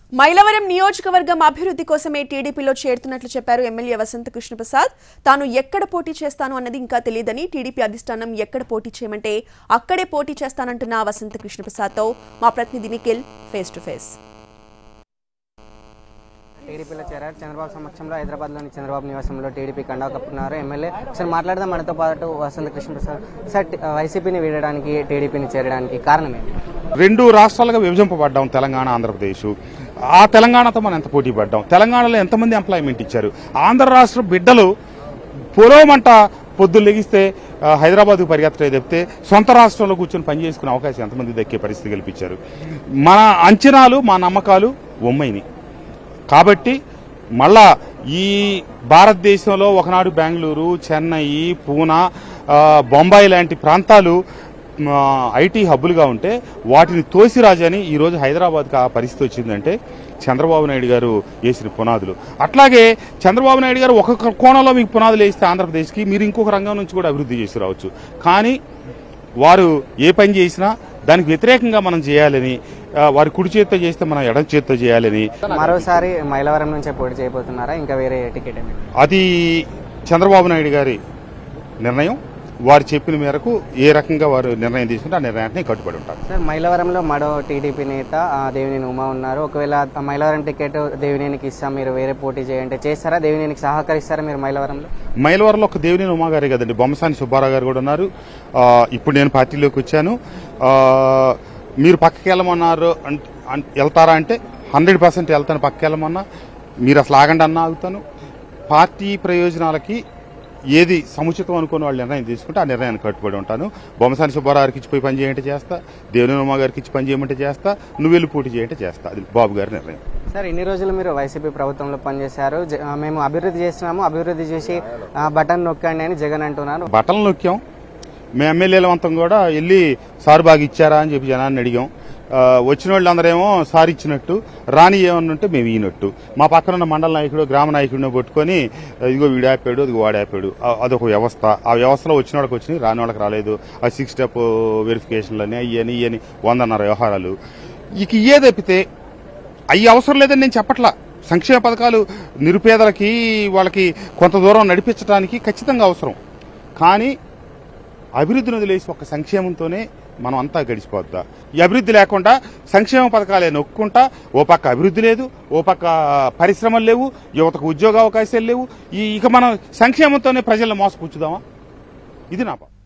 మైలవరం నియోజకవర్గం అభివృద్ధి కోసమే టీడీపీలో చేరుతున్నట్లు చెప్పారు ఎమ్మెల్యే వసంత కృష్ణప్రసాద్ తాను ఎక్కడ పోటీ చేస్తాను అన్నది ఇంకా తెలియదని టీడీపీ అధిష్టానం ఎక్కడ పోటీ చేయమంటే అక్కడే పోటీ చేస్తానంటున్న వసంత కృష్ణప్రసాద్తో మా ప్రతినిధి నిఖిల్ ఫేస్ టు ఫేస్ టీడీపీలో చేరారు చంద్రబాబు సమక్షంలో హైదరాబాద్లోని చంద్రబాబు నివాసంలో టీడీపీ కండా కప్పుతున్నారు ఎమ్మెల్యే ఒకసారి మాట్లాడదాం మనతో పాటు వసంత కృష్ణప్రసాద్ సార్ టి- వైసీపీని వీడడానికి టీడీపీని చేరడానికి కారణం ఏంటి రెండు రాష్ట్రాలుగా విభజింపబడ్డాం తెలంగాణ ఆంధ్రప్రదేశ్ ఆ తెలంగాణతో మనం ఎంత పోటీ పడ్డాం తెలంగాణలో ఎంతమంది ఎంప్లాయ్మెంట్ ఇచ్చారు ఆంధ్ర రాష్ట్ర బిడ్డలు పొలోమంట పొద్దున్న లెగిస్తే ఆ, హైదరాబాద్కు పరిగెత్తడే చెప్తే సొంత రాష్ట్రంలో కూర్చొని పనిచేసుకునే అవకాశం ఎంతమంది దక్కే పరిస్థితి కల్పించారు మన అంచనాలు మా నమ్మకాలు ఒమ్మైని కాబట్టి మళ్ళా ఈ భారతదేశంలో ఒకనాడు బెంగళూరు చెన్నై పూనా ఆ, బొంబాయి లాంటి ప్రాంతాలు ఆ, ఐటీ హబ్బులుగా ఉంటే వాటిని తోసిరాజని ఈరోజు హైదరాబాద్కి ఆ పరిస్థితి వచ్చిందంటే చంద్రబాబు నాయుడు గారు వేసిన పునాదులు అట్లాగే చంద్రబాబు నాయుడు గారు ఒక కోణంలో మీకు పునాదులు వేస్తే ఆంధ్రప్రదేశ్కి మీరు ఇంకొక రంగం నుంచి కూడా అభివృద్ధి చేసి రావచ్చు కానీ వారు ఏ పని చేసినా దానికి వ్యతిరేకంగా మనం చేయాలని ఆ, వారి కుడి చేత్తో చేస్తే మనం ఎడం చేత్తో చేయాలని మరోసారి మైలవరం నుంచే పోటీ చేయబోతున్నారా ఇంకా వేరే టికెట్ ఏమి అది చంద్రబాబు నాయుడు గారి నిర్ణయం వారు చెప్పిన మేరకు ఏ రకంగా వారు నిర్ణయం తీసుకుంటే ఆ నిర్ణయాన్ని కట్టుబడి ఉంటారు సార్ మైలవరంలో మరో టీడీపీ నేత ఆ, దేవినేని ఉమా ఉన్నారు ఒకవేళ ఆ మైలవరం టికెట్ దేవినేనికి ఇస్తాం మీరు వేరే పోటీ చేయంటే చేస్తారా దేవినేనికి సహకరిస్తారా మీరు మైలవరంలో మైలవరంలో ఒక దేవినేని ఉమా గారే కదండి బొమ్మసాని సుబ్బారావు గారు కూడా ఉన్నారు ఆ, ఇప్పుడు నేను పార్టీలోకి వచ్చాను ఆ, మీరు పక్కకి వెళ్ళమన్నారు అంటే అన్- వెళ్తారా అంటే హండ్రెడ్ పర్సెంట్ వెళ్తాను పక్కకి వెళ్ళమన్నా మీరు అసలు ఆగండి అన్నా ఆగుతాను పార్టీ ప్రయోజనాలకి ఏది సముచితం అనుకుని వాళ్ళు నిర్ణయం తీసుకుంటే ఆ నిర్ణయానికి కట్టుబడి ఉంటాను బొమ్మసాని సుబ్బారావు గారికి ఇచ్చి పోయి పని చేయంటే చేస్తా దేవినేని ఉమా గారికి ఇచ్చి పని చేయమంటే చేస్తా నువ్వు వెళ్ళి పోటీ చేయంటే చేస్తా అది బాబు గారి నిర్ణయం సార్ ఇన్ని రోజులు మీరు వైసీపీ ప్రభుత్వంలో పనిచేశారు జ- ఆ, మేము అభివృద్ధి చేస్తున్నాము అభివృద్ధి చేసి ఆ, బటన్ నొక్కండి అని జగన్ అంటున్నారు బట్టలు నొక్కాం మేము ఎమ్మెల్యేల అంతం కూడా వెళ్ళి సార్ బాగా ఇచ్చారా అని చెప్పి జనాన్ని అడిగాం ఆ, వచ్చిన వాళ్ళందరేమో సార్ ఇచ్చినట్టు రాని ఏమన్నా ఉంటే మేము ఈనట్టు మా పక్కన ఉన్న మండల నాయకుడు గ్రామ నాయకుడిని పట్టుకొని ఇదిగో వీడు ఆపాడు ఇదిగో వాడు ఆపాడు ఆ- అదొక వ్యవస్థ ఆ వ్యవస్థలో వచ్చిన వాళ్ళకి వచ్చినాయి రాని వాళ్ళకి రాలేదు ఆ సిక్స్ స్టెప్ వెరిఫికేషన్లు అని అయ్యని ఇయ్యని వందన్నర వ్యవహారాలు ఇక ఇయ్యే తప్పితే అవి అవసరం లేదని నేను చెప్పట్లా సంక్షేమ పథకాలు నిరుపేదలకి వాళ్ళకి కొంత దూరం నడిపించడానికి ఖచ్చితంగా అవసరం కానీ అభివృద్ధిని వదిలేసి ఒక సంక్షేమంతోనే మనం అంతా గడిచిపోద్దా ఈ అభివృద్ధి లేకుండా సంక్షేమ పథకాలే నొక్కుంటా ఓ పక్క అభివృద్ధి లేదు ఓ పక్క పరిశ్రమలు లేవు యువతకు ఉద్యోగ అవకాశాలు లేవు ఈ ఇక మనం సంక్షేమంతోనే ప్రజలను మోసపుచ్చుదామా ఇది నా భావం